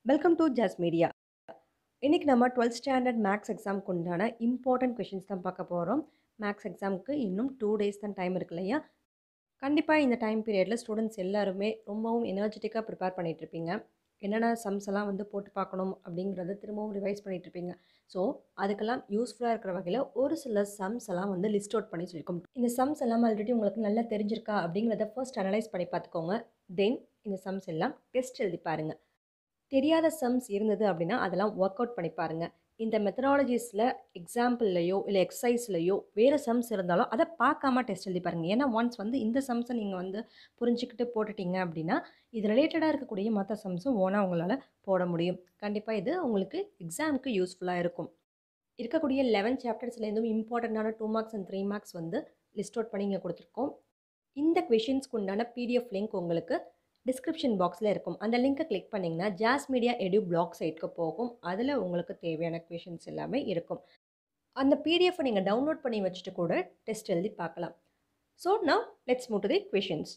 welcome to jazz media இன்றைக்கி நம்ம twelfth standard maths எக்ஸாமுக்கு உண்டான இம்பார்ட்டன்ட் கொஷின்ஸ் தான் பார்க்க போகிறோம் மேக்ஸ் எக்ஸாமுக்கு இன்னும் டூ டேஸ் தான் டைம் இருக்கு இல்லையா கண்டிப்பாக இந்த டைம் பீரியடில் ஸ்டூடெண்ட்ஸ் எல்லாருமே ரொம்பவும் எனர்ஜெட்டிக்காக ப்ரிப்பேர் பண்ணிகிட்ருப்பீங்க என்னென்ன சம்ஸ் எல்லாம் வந்து போட்டு பார்க்கணும் அப்படிங்கிறத திரும்பவும் ரிவைஸ் பண்ணிகிட்ருப்பீங்க ஸோ அதுக்கெல்லாம் யூஸ்ஃபுல்லாக இருக்கிற வகையில் ஒரு சில சம்ஸ் எல்லாம் வந்து லிஸ்ட் அவுட் பண்ணி சொல்லியிருக்கோம் இந்த சம்ஸ் எல்லாம் ஆல்ரெடி உங்களுக்கு நல்லா தெரிஞ்சிருக்கா அப்படிங்கிறத ஃபர்ஸ்ட் அனலைஸ் பண்ணி பார்த்துக்கோங்க தென் இந்த சம்ஸ் எல்லாம் டெஸ்ட் எழுதி பாருங்கள் தெரியாத சம்ஸ் இருந்தது அப்படின்னா அதெல்லாம் ஒர்க் அவுட் பண்ணி பாருங்கள் இந்த மெத்தடாலஜிஸில் எக்ஸாம்பிள்லையோ இல்லை எக்ஸசைஸ்லையோ வேறு சம்ஸ் இருந்தாலும் அதை பார்க்காம டெஸ்ட் எழுதி பாருங்கள் ஏன்னா ஒன்ஸ் வந்து இந்த சம்ஸை நீங்கள் வந்து புரிஞ்சுக்கிட்டு போட்டுட்டீங்க அப்படின்னா இது ரிலேட்டடாக இருக்கக்கூடிய மற்ற சம்ஸும் ஓனாக உங்களால் போட முடியும் கண்டிப்பாக இது உங்களுக்கு எக்ஸாமுக்கு யூஸ்ஃபுல்லாக இருக்கும் இருக்கக்கூடிய லெவன் சாப்டர்ஸ்லேருந்தும் இம்பார்ட்டண்ட்டான two marks and three marks வந்து லிஸ்ட் அவுட் பண்ணி இங்கே கொடுத்துருக்கோம் இந்த கொஷின்ஸ்க்கு உண்டான பிடிஎஃப் லிங்க் உங்களுக்கு டிஸ்கிரிப்ஷன் பாக்ஸில் இருக்கும் அந்த லிங்க்கை கிளிக் பண்ணிங்கன்னா ஜாஸ் மீடியா எடியூ பிளாக் சைட்க்கு போகும் அதில் உங்களுக்கு தேவையான கொஷின்ஸ் எல்லாமே இருக்கும் அந்த பிடிஎஃப்பை நீங்கள் டவுன்லோட் பண்ணி வச்சுட்டு கூட டெஸ்ட் எழுதி பார்க்கலாம் so now let's move to the questions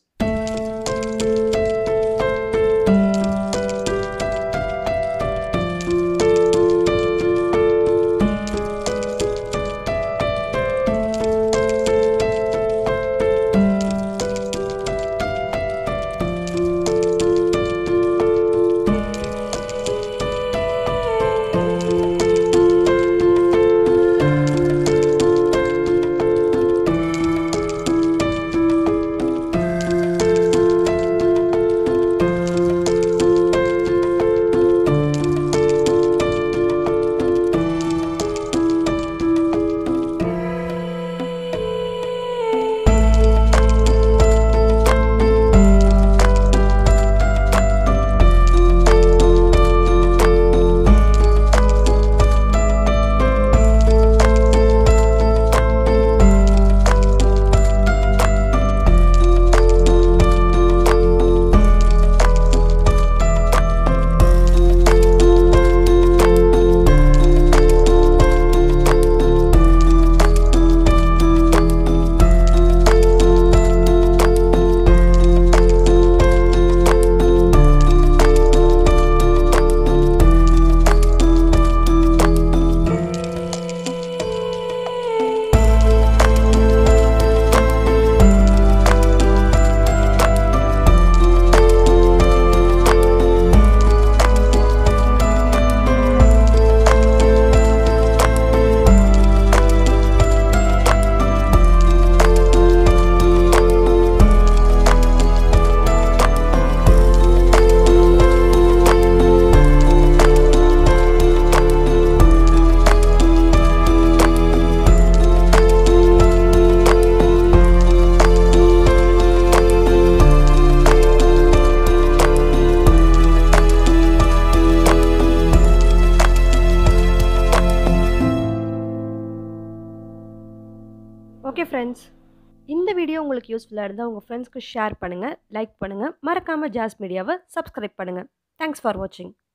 okay friends இந்த வீடியோ உங்களுக்கு யூஸ்ஃபுல்லாக இருந்தால் உங்கள் ஃப்ரெண்ட்ஸ்க்கு ஷேர் பண்ணுங்கள் லைக் பண்ணுங்கள் மறக்காமல் ஜாஸ் மீடியாவை சப்ஸ்கிரைப் பண்ணுங்கள் தேங்க்ஸ் ஃபார் வாட்சிங்